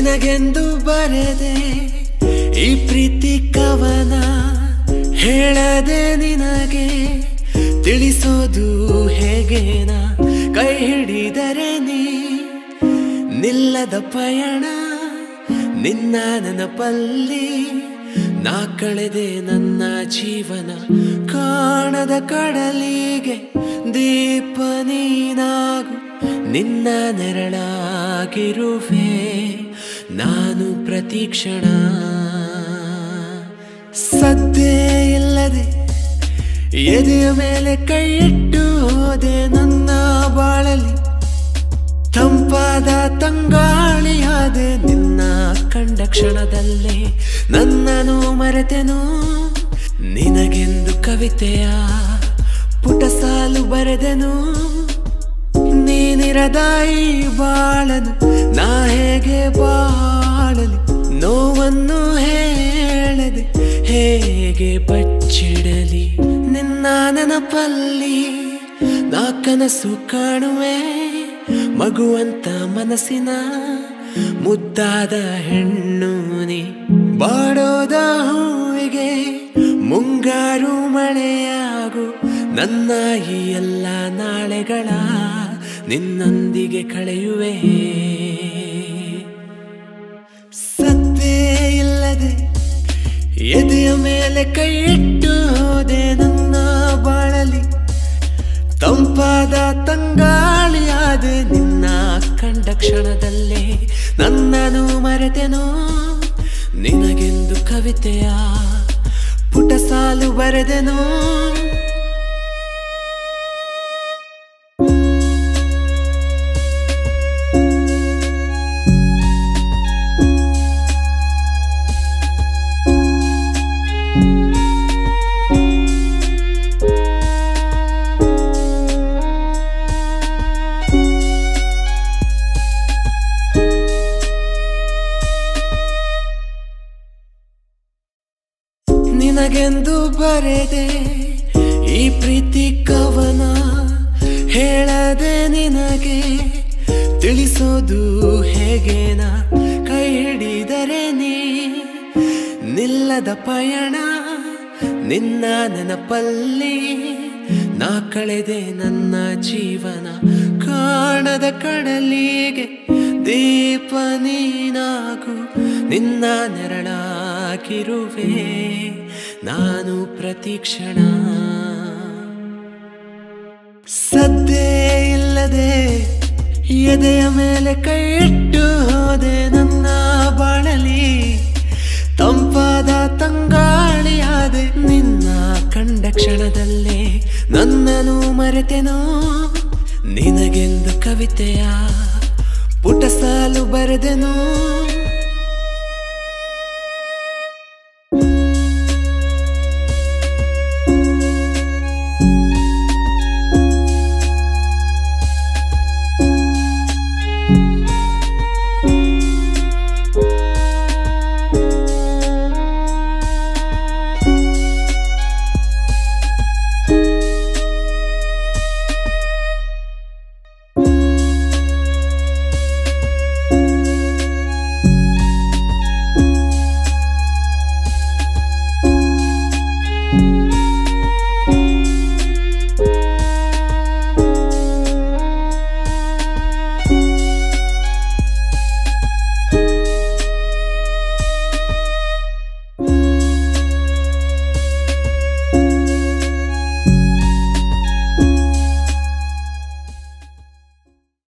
ನಿನಗೆಂದು ಬರೆದೆ ಈ ಪ್ರೀತಿ ಕವನ ಹೇಳದೆ ನಿನಗೆ ತಿಳಿಸೋದು ಹೇಗೇನ ಕೈ ಹಿಡಿದರೆ ನೀ ನಿಲ್ಲದ ಪಯಣ ನಿನ್ನ ನೆನಪಲ್ಲಿ ನಾ ಕಳೆದೆ ನನ್ನ ಜೀವನ ಕಾಣದ ಕಡಲಿಗೆ ದೀಪ ನೀನಾಗು ನಿನ್ನ ನೆರಳಾಗಿರುವೆ ನಾನು ಪ್ರತಿಕ್ಷಣ ಸದ್ದೇ ಇಲ್ಲದೆ ಎದೆಯ ಮೇಲೆ ಕೈ ಇಟ್ಟು ಹೋದೆ ನನ್ನ ಬಾಳಲಿ ತಂಪಾದ ತಂಗಾಳಿಯಾದೆ ನಿನ್ನ ಕಂಡ ಕ್ಷಣದಲ್ಲೇ ನನ್ನನು ಮರೆತೆನು ನಿನಗೆಂದು ಕವಿತೆಯ ಪುಟ ಸಾಲು ಬರೆದೆನು ನೀನಿರದ ಈ ಬಾಳನು ನಾ ಹೇಗೆ ಬಾಳಲಿ ನೋವನ್ನು ಹೇಳದೆ ಹೇಗೆ ಬಚ್ಚಿಡಲಿ ನಿನ್ನ ನೆನಪಲ್ಲಿ ನಾ ಕನಸು ಕಾಣುವೆ ಮಗುವಂತ ಮನಸ್ಸಿನ ಮುದ್ದಾದ ಹೆಣ್ಣು ನೀ ಬಾಡೋದ ಹೂವಿಗೆ ಮುಂಗಾರು ಮಳೆಯಾಗು ನನ್ನ ಈ ಎಲ್ಲ ನಾಳೆಗಳ ನಿನ್ನೊಂದಿಗೆ ಕಳೆಯುವೆ ಸತ್ತೇ ಇಲ್ಲದೆ ಎದೆಯ ಮೇಲೆ ಕೈ ಇಟ್ಟು ಹೋದೆ ನನ್ನ ಬಾಳಲಿ ತಂಪಾದ ತಂಗಾಳಿಯಾದೆ ನಿನ್ನ ಕಂಡ ಕ್ಷಣದಲ್ಲೇ ನನ್ನನು ಮರೆತೆನು ನಿನಗೆಂದು ಕವಿತೆಯ ಪುಟ ಸಾಲು ಬರೆದೆನು ನಿನಗೆಂದು ಬರೆದೆ ಈ ಪ್ರೀತಿ ಕವನ ಹೇಳದೆ ನಿನಗೆ ತಿಳಿಸೋದು ಹೇಗೇನ ಕೈ ಹಿಡಿದರೆ ನೀ ನಿಲ್ಲದ ಪಯಣ ನಿನ್ನ ನೆನಪಲ್ಲಿ ನಾ ಕಳೆದೆ ನನ್ನ ಜೀವನ ಕಾಣದ ಕಡಲಿಗೆ ದೀಪ ನೀನಾಗು ನಿನ್ನ ನೆರಳಾಗಿರುವೆ ನಾನು ಪ್ರತಿಕ್ಷಣ ಸದ್ದೇ ಇಲ್ಲದೆ ಎದೆಯ ಮೇಲೆ ಕೈ ಇಟ್ಟು ಹೋದೆ ನನ್ನ ಬಾಳಲಿ ತಂಪಾದ ತಂಗಾಳಿಯಾದೆ ನಿನ್ನ ಕಂಡ ಕ್ಷಣದಲ್ಲೇ ನನ್ನನು ಮರೆತೆನು ನಿನಗೆಂದು ಕವಿತೆಯ ಪುಟ ಸಾಲು ಬರೆದೆನು